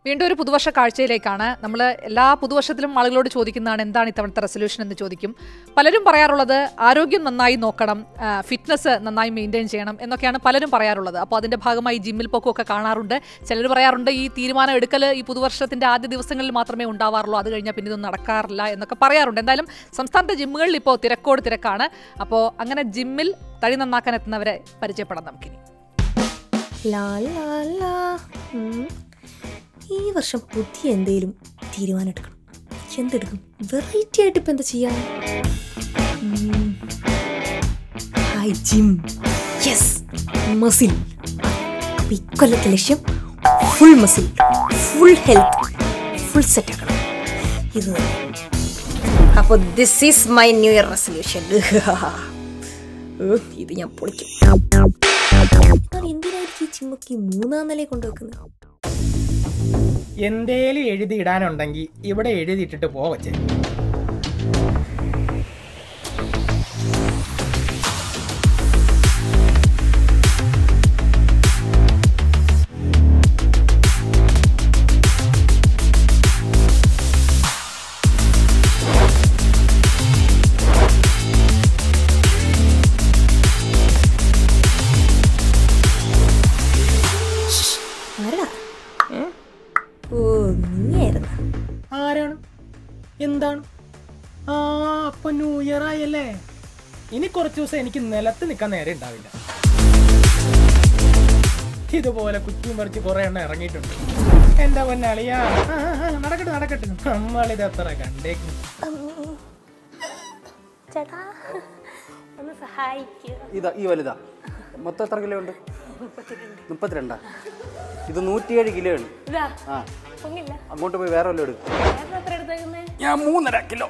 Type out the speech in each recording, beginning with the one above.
വീണ്ടും ഒരു പുതുവർഷ കാഴ്ചയിലേക്കാണ് നമ്മൾ എല്ലാ പുതുവർഷത്തിലും ആളുകളോട് ചോദിക്കുന്നതാണ് എന്താണ് ഇത്തവണത്തെ റെസൊല്യൂഷൻ എന്ന് ചോദിക്കും പലരും പറയാറുള്ളത് ആരോഗ്യം നന്നായി നോക്കണം ഫിറ്റ്നസ് നന്നായി മെയിൻറ്റെയിൻ ചെയ്യണം എന്നൊക്കെയാണ് പലരും പറയാറുള്ളത് അപ്പോൾ അതിൻ്റെ ഭാഗമായി ജിമ്മിൽ പോക്കൊക്കെ കാണാറുണ്ട് ചിലർ പറയാറുണ്ട് ഈ തീരുമാനം എടുക്കൽ ഈ പുതുവർഷത്തിൻ്റെ ആദ്യ ദിവസങ്ങളിൽ മാത്രമേ ഉണ്ടാവാറുള്ളൂ അത് കഴിഞ്ഞാൽ പിന്നെ ഇതൊന്നും നടക്കാറില്ല എന്നൊക്കെ പറയാറുണ്ട് എന്തായാലും സംസ്ഥാനത്തെ ജിമ്മുകളിൽ ഇപ്പോൾ തിരക്കോട് തിരക്കാണ് അപ്പോൾ അങ്ങനെ ജിമ്മിൽ തടി നന്നാക്കാൻ എത്തുന്നവരെ പരിചയപ്പെടാം നമുക്കിനി ലാ ലാ ലാ. ഉം. ഈ വർഷം പുതിയ എന്തേലും തീരുമാനം എടുക്കണം എന്തെടുക്കും വെറൈറ്റി ആയിട്ട് ഇപ്പം എന്താ ചെയ്യാ ഹൈ ജിം യെസ് മസിൽ ഇക്കൊല്ലത്തെ ലക്ഷ്യം full muscle full health full set ആക്കണം ഇത് തന്നെ അപ്പോൾ this is my new year resolution ഇത് ഞാൻ പൊളിക്കും എന്നാൽ എന്തിനായിരിക്കും ഈ ചിമ്മക്ക് ഈ മൂന്നാം നിലയിൽ കൊണ്ടുവെക്കുന്നത് എന്തേലും എഴുതി ഇടാനുണ്ടെങ്കിൽ ഇവിടെ എഴുതിയിട്ടിട്ട് പോവച്ചേ ആരടാ ഓ നീയായിരുന്നു ആരാണ് എന്താണ് ആ അപ്പൊ ന്യൂ ഇയർ ആയല്ലേ ഇനി കുറച്ച് ദിവസം എനിക്ക് നിലത്ത് നിൽക്കാൻ നേരെ ഉണ്ടാവില്ല ഇതുപോലെ കുറ്റിയും പറിച്ച് കുറെ എണ്ണം ഇറങ്ങിയിട്ടുണ്ട് എന്റെ പൊന്നളിയാ ആ, ആ, ആ, നടക്കട്ടെ നടക്കട്ടെ നമ്മളിത് എത്ര കണ്ടേക്കും ചേട്ടാ ഒന്ന് സഹായിക്കുക ഇതാ ഈ വലുതാ മൊത്തം എത്ര കിലോ ഉണ്ട് മുപ്പത്തിരണ്ടാ ഇത് നൂറ്റിയേഴ് കിലോ ആണ് ഇതാ ആ പൊങ്ങില്ല അങ്ങോട്ട് പോയി വേറെ വല്ലതും എടുക്കും ചേട്ടൻ എത്ര എടുത്തേക്കുന്നേ ഞാൻ മൂന്നര കിലോ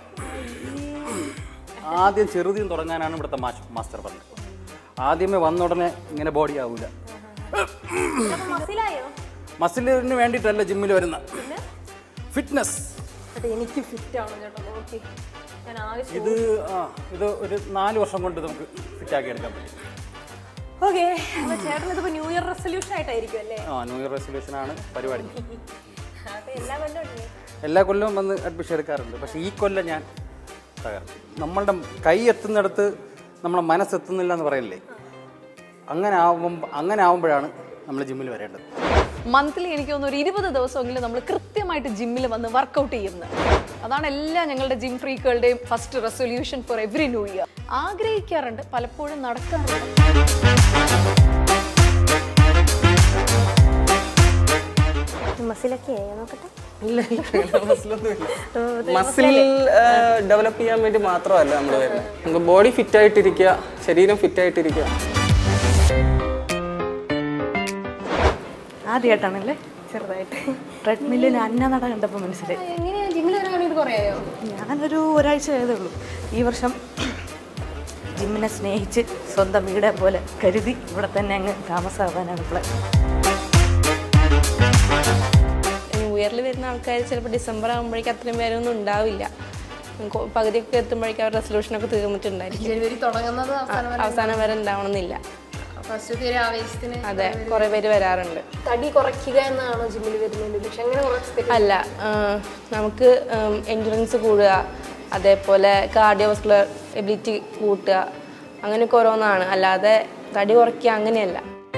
ആദ്യം ചെറുതിയും തുടങ്ങാനാണ് ഇവിടുത്തെ മാഷ് മാസ്റ്റർ പറഞ്ഞത് ആദ്യമേ വന്ന ഉടനെ ഇങ്ങനെ ബോഡി ആവൂല മസിലായോ മസിലിന് വേണ്ടിയിട്ടല്ല ജിമ്മിൽ വരുന്ന ഫിറ്റ്നസ് അത് എനിക്ക് ഫിറ്റ് ആവണം ചേട്ടാ ഓക്കെ ഞാൻ ആവശ്യം ഇത് ആ ഇത് ഒരു നാല് വർഷം കൊണ്ട് നമുക്ക് ഫിറ്റാക്കി എടുക്കാൻ പറ്റും ഓക്കെ അപ്പൊ ചേട്ടൻ ഇതിപ്പോ ന്യൂ ഇയർ റെസൊല്യൂഷൻ ആയിട്ടായിരിക്കും അല്ലേ ആ ന്യൂ ഇയർ റെസൊല്യൂഷൻ ആണ് പരിപാടി അപ്പൊ എല്ലാ കൊല്ലം ഉണ്ട് എല്ലാ കൊല്ലവും വന്ന് അഡ്മിഷൻ എടുക്കാറുണ്ട് പക്ഷേ ഈ കൊല്ലം ഞാൻ തകർന്നു നമ്മളുടെ കൈ എത്തുന്നിടത്ത് നമ്മളെ മനസ്സെത്തുന്നില്ല എന്ന് പറയല്ലേ അങ്ങനെ ആവുമ്പോൾ അങ്ങനെ ആവുമ്പോഴാണ് നമ്മൾ ജിമ്മിൽ വരേണ്ടത് മന്ത്ലി എനിക്ക് തോന്നുന്നു ഒരു ഇരുപത് ദിവസമെങ്കിലും നമ്മൾ കൃത്യമായിട്ട് ജിമ്മിൽ വന്ന് വർക്കൗട്ട് ചെയ്യുന്നത് അതാണ് എല്ലാ ഞങ്ങളുടെ ജിം ഫ്രീക്കുകളുടെയും first resolution for every new year ആഗ്രഹിക്കാറുണ്ട് പലപ്പോഴും നടക്കാറുണ്ട് മസിലൊക്കെ നോക്കട്ടെ മസിൽ ഡെവലപ്പ് ചെയ്യാൻ വേണ്ടി മാത്രമല്ല നമ്മൾ വരുന്നത് നമുക്ക് ബോഡി ഫിറ്റ് ആയിട്ടിരിക്കുക ശരീരം ഫിറ്റ് ആയിട്ടിരിക്കുക ആദ്യമായിട്ടാണല്ലേ ചെറുതായിട്ട് ട്രെഡ്മില്ലിൽ അന്നനട കണ്ടപ്പോൾ മനസ്സിലായി എങ്ങനെയാ ജിമ്മിൽ വരാൻ വേണ്ടിട്ട് കുറയായോ ഞാനൊരു ഒരാഴ്ച ആയതേ ഉള്ളൂ ഈ വർഷം ജിമ്മിനെ സ്നേഹിച്ച് സ്വന്തം വീടെ പോലെ കരുതി ഇവിടെ തന്നെ അങ്ങ് താമസമാവാനാണ് പ്ലാൻ ന്യൂ ഇയറിൽ വരുന്ന ആൾക്കാർ ചിലപ്പോൾ ഡിസംബർ ആകുമ്പോഴേക്കും അത്രയും പേരൊന്നും ഉണ്ടാവില്ല കൊ- പകുതിയൊക്കെ എത്തുമ്പോഴേക്കും അവർ റെസൊല്യൂഷനൊക്കെ തീർന്നിട്ടുണ്ടായിരിക്കും ജനുവരി തുടങ്ങുന്നത് അ- അവസാനം വരെ ഉണ്ടാവണമെന്നില്ല ഫസ്റ്റ് പേര് ആവേശത്തിന് അതെ കുറേ പേര് വരാറുണ്ട് തടി കുറയ്ക്കുക എന്നാണോ ജിമ്മിൽ വരുന്നത് പക്ഷെ അങ്ങനെ കുറച്ച് അല്ല ആ, നമുക്ക് എൻഡുറൻസ് കൂടുക അതേപോലെ കാർഡിയോവസ്കുലർ എബിലിറ്റി കൂട്ടുക അങ്ങനെയൊക്കെ ഓരോന്നാണ് അല്ലാതെ തടി കുറയ്ക്കുക അങ്ങനെയല്ല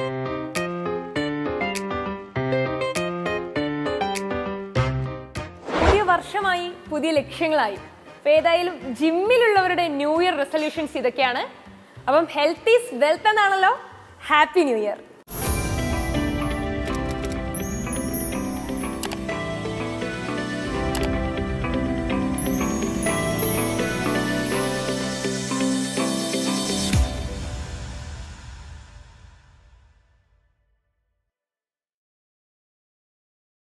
പുതിയ വർഷമായി പുതിയ ലക്ഷ്യങ്ങളായി അപ്പൊ ഏതായാലും ജിമ്മിലുള്ളവരുടെ ന്യൂ ഇയർ റെസൊല്യൂഷൻസ് ഇതൊക്കെയാണ് അപ്പം ഹെൽത്ത് ഈസ് വെൽത്ത് എന്നാണല്ലോ ഹാപ്പി ന്യൂ ഇയർ